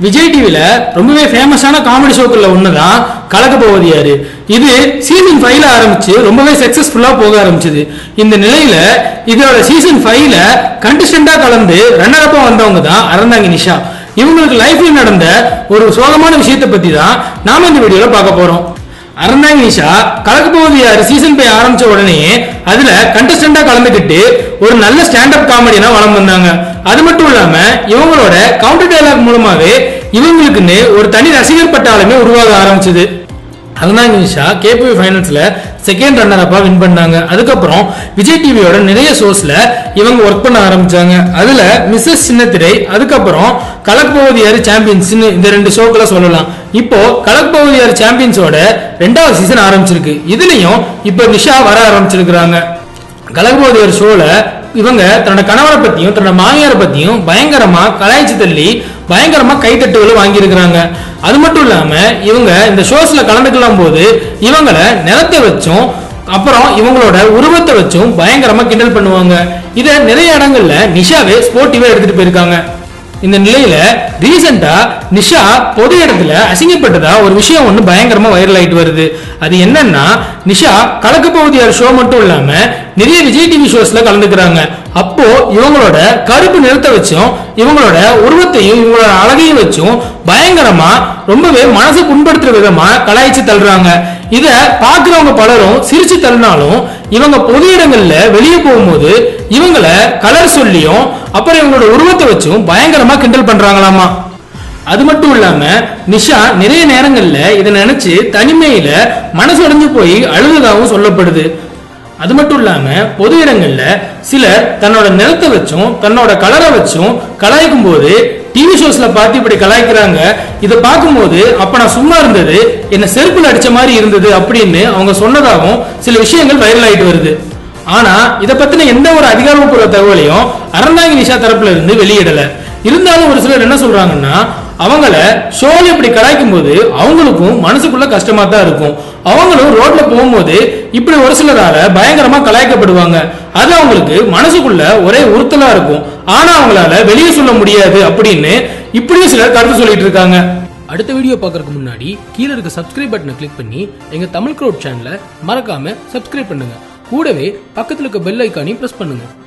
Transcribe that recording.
விஜய் டிவில ரொம்பவே ஃபேமஸான காமெடி ஷோக்கள்ல ஒண்ணுதான் கலக்க போவது யாரு இது சீசன் ஃபைவ்ல ஆரம்பிச்சு ரொம்பவே சக்சஸ்ஃபுல்லா போக ஆரம்பிச்சது இந்த நிலையில இதோட சீசன் ஃபைவ்ல கண்டஸ்டண்டா கலந்து ரன்னர் அப்பா வந்தவங்க தான் அறந்தாங்கி நிஷா இவங்களுக்கு லைஃப்ல நடந்த ஒரு சோகமான விஷயத்தை பத்தி தான் நாம இந்த வீடியோல பார்க்க போறோம் அறந்தாங்கி நிஷா கலக்க போவது யாரு சீசன் ஃபைவ் ஆரம்பிச்ச உடனே அதுல கண்டஸ்டண்டா கலந்துக்கிட்டு ஒரு நல்ல ஸ்டாண்டப் காமெடினா வளம் வந்தாங்க அது மட்டும் இல்லாம இவங்களோட கவுண்டர் டயலாக் மூலமாவே இவங்களுக்குன்னு ஒரு தனி ரசிகர் பட்டாளமே உருவாக ஆரம்பிச்சது அறந்தாங்கி நிஷா கேபிவி ஃபைனல்ஸ்ல செகண்ட் ரன்னர் அப்பா வின் பண்ணாங்க அதுக்கப்புறம் விஜய் டிவியோட நிறைய ஷோஸ்ல இவங்க ஒர்க் பண்ண ஆரம்பிச்சாங்க அதுல மிஸ்ஸஸ் சின்னத்திரை அதுக்கப்புறம் கலக்போவது யாரு சாம்பியன்ஸ் இந்த ரெண்டு ஷோக்களை சொல்லலாம் இப்போ கலக்போவது யாரு சாம்பியன்ஸோட ரெண்டாவது சீசன் ஆரம்பிச்சிருக்கு இதுலயும் இப்போ நிஷா வர ஆரம்பிச்சிருக்கிறாங்க கலக்போவது யாரு ஷோல இவங்க தன்னோட கணவரை பத்தியும் தன்னோட மாமியாரை பத்தியும் பயங்கரமா கலாய்ச்சி தள்ளி பயங்கரமா கைத்தட்டுகளை வாங்கியிருக்கிறாங்க அது மட்டும் இல்லாம இவங்க இந்த ஷோஸ்ல கலந்துக்கலாம் போது இவங்களை நிலத்தை வச்சும் அப்புறம் இவங்களோட உருவத்தை வச்சும் பயங்கரமா கிண்டல் பண்ணுவாங்க இத நிறைய இடங்கள்ல நிஷாவே ஸ்போர்ட்டிவா எடுத்துட்டு போயிருக்காங்க இந்த நிலையில ரீசெண்டா நிஷா பொது இடத்துல அசிங்கப்பட்டதா ஒரு விஷயம் ஒண்ணு பயங்கரமா வைரல் ஆயிட்டு வருது அது என்னன்னா நிஷா கலக்க பகுதியார் ஷோ மட்டும் இல்லாம நிறைய விஜய் டிவி ஷோஸ்ல கலந்துக்கிறாங்க அப்போ இவங்களோட கருப்பு நிறத்தை வச்சும் இவங்களோட உருவத்தையும் இவங்களோட அழகையும் வச்சும் பயங்கரமா ரொம்பவே மனசு புண்படுத்துற விதமா கலாய்ச்சி தள்ளுறாங்க இத பாக்குறவங்க பலரும் சிரிச்சு தள்ளினாலும் இவங்க பொது இடங்கள்ல வெளியே போகும்போது இவங்கள கலர் சொல்லியும் அப்புறம் இவங்களோட உருவத்தை வச்சும் பயங்கரமா கிண்டல் பண்றாங்களாமா அது மட்டும் இல்லாம நிஷா நிறைய நேரங்கள்ல இதை நினைச்சு தனிமையில மனசு உடைஞ்சு போய் அழுததாகவும் சொல்லப்படுது அது மட்டும் இல்லாம பொது இடங்கள்ல சிலர் தன்னோட நிறத்தை வச்சும் தன்னோட கலரை வச்சும் கலாய்க்கும் போது டிவி ஷோஸ்ல பார்த்து இப்படி கலாய்க்கிறாங்க இதை பார்க்கும்போது அப்ப நான் சும்மா இருந்தது என்ன செருப்புல அடிச்ச மாதிரி இருந்தது அப்படின்னு அவங்க சொன்னதாகவும் சில விஷயங்கள் வைரல் ஆயிட்டு வருது ஆனா இத பத்தின எந்த ஒரு அதிகாரப்பூர்வ தகவலையும் அறந்தாங்கி நிஷா தரப்புல இருந்து வெளியிடல இருந்தாலும் ஒரு சிலர் என்ன சொல்றாங்கன்னா அவங்கள ஷோல இப்படி கலாய்க்கும் போது அவங்களுக்கும் மனசுக்குள்ள கஷ்டமா தான் இருக்கும் அவங்களும் ரோட்ல போகும்போது இப்படி ஒரு சிலரால பயங்கரமா கலாய்க்கப்படுவாங்க அது அவங்களுக்கு மனசுக்குள்ள ஒரே உறுத்தலா இருக்கும் ஆனா அவங்களால வெளியே சொல்ல முடியாது அப்படின்னு இப்படியும் சிலர் கருத்து சொல்லிட்டு இருக்காங்க அடுத்த வீடியோ பார்க்கறதுக்கு முன்னாடி கீழே இருக்க சப்ஸ்கிரைப் பட்டனை கிளிக் பண்ணி எங்க தமிழ் க்ரோட் சேனலை மறக்காம சப்ஸ்கிரைப் பண்ணுங்க கூடவே பக்கத்துல இருக்க பெல் ஐக்கானையும் பிரஸ் பண்ணுங்க